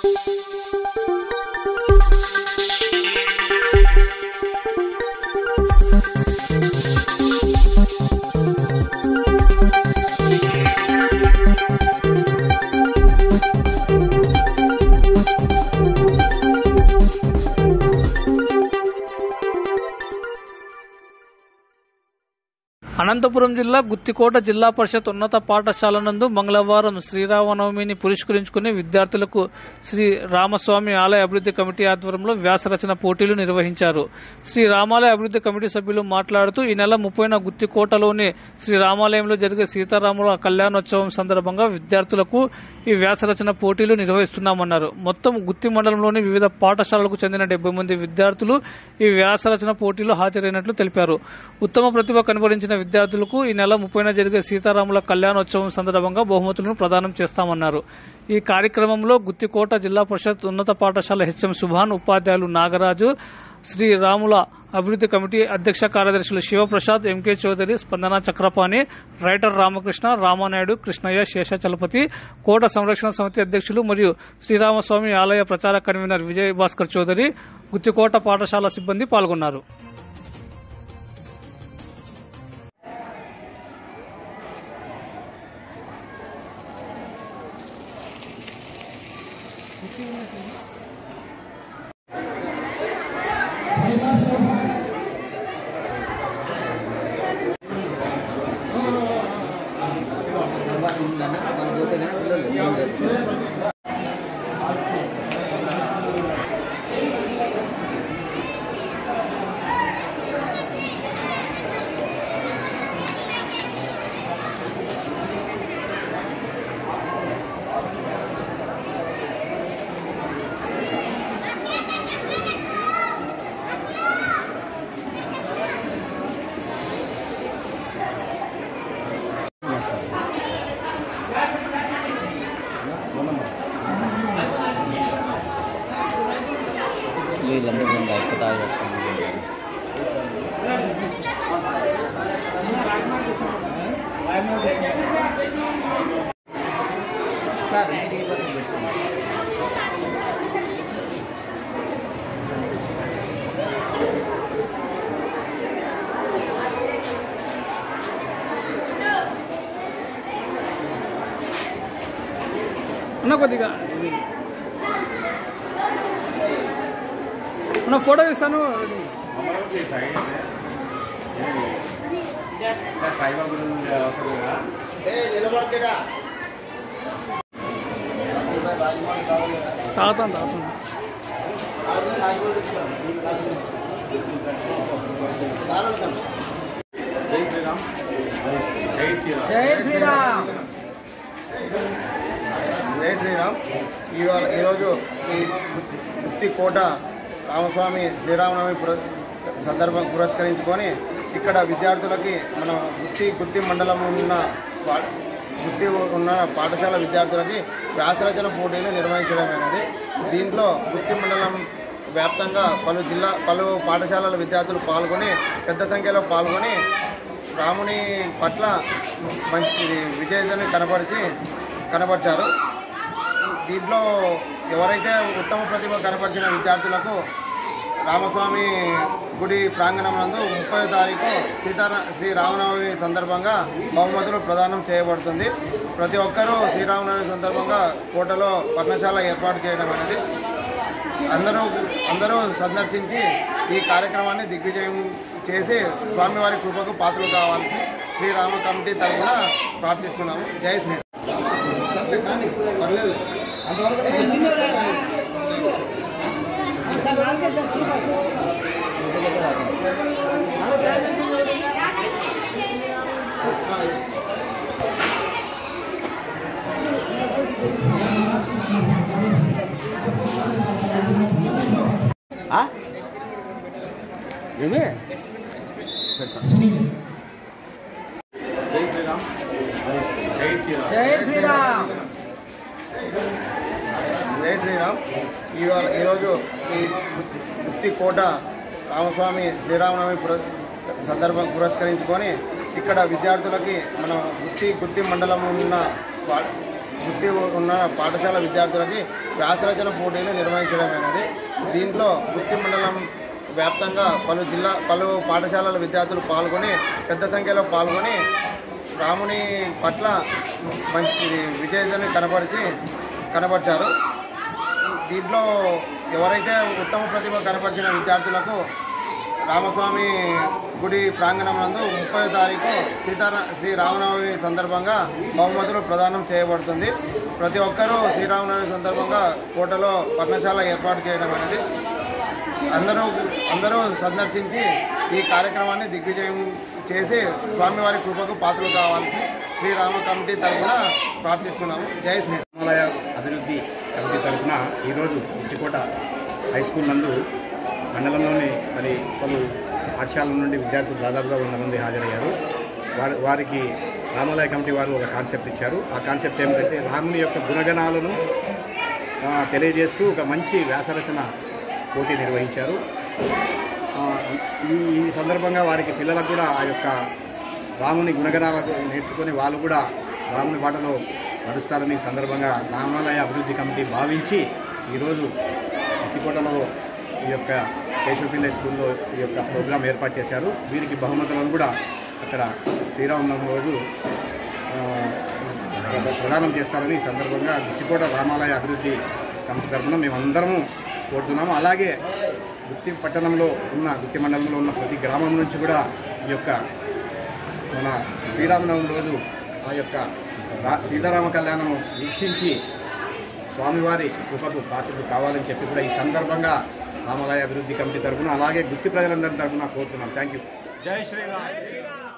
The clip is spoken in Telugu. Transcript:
అనంతపురం జిల్లా గుత్తికోట జిల్లా పరిషత్ ఉన్నత పాఠశాల నందు మంగళవారం శ్రీరామనవమిని పురస్కరించుకుని విద్యార్థులకు శ్రీ రామస్వామి ఆలయ అభివృద్ధి కమిటీ ఆధ్వర్యంలో వ్యాసరచన పోటీలు నిర్వహించారు శ్రీ రామాలయ అభివృద్ధి కమిటీ సభ్యులు మాట్లాడుతూ ఈ నెల ముప్పైన గుత్తికోటలోని శ్రీ రామాలయంలో జరిగే సీతారాముల కళ్యాణోత్సవం సందర్భంగా విద్యార్థులకు ఈ వ్యాసరచన పోటీలు నిర్వహిస్తున్నామన్నారు మొత్తం గుత్తి మండలంలోని వివిధ పాఠశాలలకు చెందిన డెబ్బై మంది విద్యార్థులు ఈ వ్యాసరచన పోటీలో హాజరైనట్లు తెలిపారు ఉత్తమ ప్రతిభ కనబరించిన విద్యార్థులకు ఈ నెల ముప్పైన జరిగే సీతారాముల కళ్యాణోత్సవం సందర్భంగా బహుమతులను ప్రదానం చేస్తామన్నారు ఈ కార్యక్రమంలో గుత్తికోట జిల్లా పరిషత్ ఉన్నత పాఠశాల హెచ్ఎం సుభాన్ ఉపాధ్యాయులు నాగరాజు శ్రీ రాముల అభివృద్ధి కమిటీ అధ్యక్ష కార్యదర్శులు శివప్రసాద్ ఎంకే చౌదరి స్పందన చక్రపాణి రైటర్ రామకృష్ణ రామానాయుడు కృష్ణయ్య శేషచలపతి కోట సంరక్షణ సమితి అధ్యక్షులు మరియు శ్రీరామస్వామి ఆలయ ప్రచార కన్వీనర్ విజయ్ భాస్కర్ చౌదరి గుత్తికోట పాఠశాల సిబ్బంది పాల్గొన్నారు వీళ్ళందరూ నేను బయట తాగొస్తాను సార్ ఇంటికి పక్కన పెట్టండి. అన్న కొద్దిగా అన్న ఫోటో తీస్తాను తాగుతాను తాగుతాను జై శ్రీరామ్ ఇవాళ ఈరోజు శ్రీ గుత్తి కోట రామస్వామి శ్రీరామనవమి పుర సందర్భం పురస్కరించుకొని ఇక్కడ విద్యార్థులకి మన గుత్తి గుత్తి మండలం ఉన్న పా- గుత్తి ఉన్న పాఠశాల విద్యార్థులకి వ్యాసరచన పోటీలు నిర్వహించడం అనేది దీంట్లో గుత్తి మండలం వ్యాప్తంగా పలు జిల్లా పలు పాఠశాలల విద్యార్థులు పాల్గొని పెద్ద సంఖ్యలో పాల్గొని రాముని పట్ల మంచి విజయాన్ని కనపరిచి కనపరిచారు దీంట్లో ఎవరైతే ఉత్తమ ప్రతిభ కనపరిచిన విద్యార్థులకు రామస్వామి గుడి ప్రాంగణం నందు ముప్పై తారీఖు సీతారా శ్రీ రామనవమి సందర్భంగా బహుమతులు ప్రదానం చేయబడుతుంది ప్రతి ఒక్కరూ శ్రీరామనవమి సందర్భంగా కోటలో పర్ణశాల ఏర్పాటు చేయడం అనేది అందరూ అందరూ సందర్శించి ఈ కార్యక్రమాన్ని దిగ్విజయం చేసి స్వామివారి కృపకు పాత్రలు కావాలని శ్రీరామ కమిటీ తరఫున ప్రార్థిస్తున్నాము జై శ్రీ సరే కానీ పర్లేదు అంతవరకు నేను చెప్తే కానీ. ఆ? ఏమి జై శ్రీరామ్ ఇవాళ ఈరోజు శ్రీ గుత్తి కోట రామస్వామి శ్రీరామనవమి పుర సందర్భం పురస్కరించుకొని ఇక్కడ విద్యార్థులకి మన గుత్తి గుత్తి మండలం ఉన్న పా- గుర్తి ఉన్న పాఠశాల విద్యార్థులకి వ్యాసరచన పోటీలు నిర్వహించడమైనది దీంట్లో గుత్తి మండలం వ్యాప్తంగా పలు జిల్లా పలు పాఠశాలల విద్యార్థులు పాల్గొని పెద్ద సంఖ్యలో పాల్గొని రాముని పట్ల మంచి విజయతని కనపరిచి కనపరిచారు దీంట్లో ఎవరైతే ఉత్తమ ప్రతిభ కనపరిచిన విద్యార్థులకు రామస్వామి గుడి ప్రాంగణం నందు ముప్పై తారీఖు సీతారా శ్రీ రామనవమి సందర్భంగా బహుమతులు ప్రదానం చేయబడుతుంది ప్రతి ఒక్కరూ శ్రీరామనవమి సందర్భంగా కోటలో పర్ణశాల ఏర్పాటు చేయడం అనేది అందరూ అందరూ సందర్శించి ఈ కార్యక్రమాన్ని దిగ్విజయం చేసి స్వామివారి కృపకు పాత్రలు కావాలని శ్రీరామ కమిటీ తరఫున ప్రార్థిస్తున్నాము జై శ్రీ రామాలయ అభివృద్ధి కమిటీ తరఫున ఈరోజు ఉచ్చికోట హై స్కూల్ నందు మండలంలోని మరి పలు పాఠశాలల నుండి విద్యార్థులు దాదాపుగా వంద మంది హాజరయ్యారు వారి వారికి రామాలయ కమిటీ వారు ఒక కాన్సెప్ట్ ఇచ్చారు ఆ కాన్సెప్ట్ ఏమిటంటే రాముని యొక్క గుణగణాలను ఆ, తెలియజేస్తూ ఒక మంచి వ్యాసరచన పోటీ నిర్వహించారు ఆ, ఈ ఈ సందర్భంగా వారికి పిల్లలకు కూడా ఆ యొక్క రాముని గుణగణాలను నేర్చుకొని వాళ్ళు కూడా రాముని బాటలో నడుస్తారని ఈ సందర్భంగా రామాలయ అభివృద్ధి కమిటీ భావించి ఈరోజు అత్తికోటలో ఈ యొక్క కేశవపిల్ల స్కూల్లో ఈ యొక్క ప్రోగ్రాం ఏర్పాటు చేశారు వీరికి బహుమతులను కూడా అక్కడ శ్రీరామనవమి రోజు ఆ, ప్రదానం చేస్తారని ఈ సందర్భంగా గుత్తికోట రామాలయ అభివృద్ధి కమిటీ తరఫున మేమందరము కోరుతున్నాము అలాగే గుత్తి పట్టణంలో ఉన్న గుత్తి మండలంలో ఉన్న ప్రతి గ్రామం నుంచి కూడా ఈ యొక్క మన శ్రీరామనవమి రోజు ఆ యొక్క రా సీతారామ కళ్యాణము వీక్షించి స్వామివారి కృపకు పాత్రలు కావాలని చెప్పి కూడా ఈ సందర్భంగా రామాలయ అభివృద్ధి కమిటీ తరఫున అలాగే గుత్తి ప్రజలందరి తరఫున కోరుతున్నాం థ్యాంక్ యూ జై శ్రీరామ్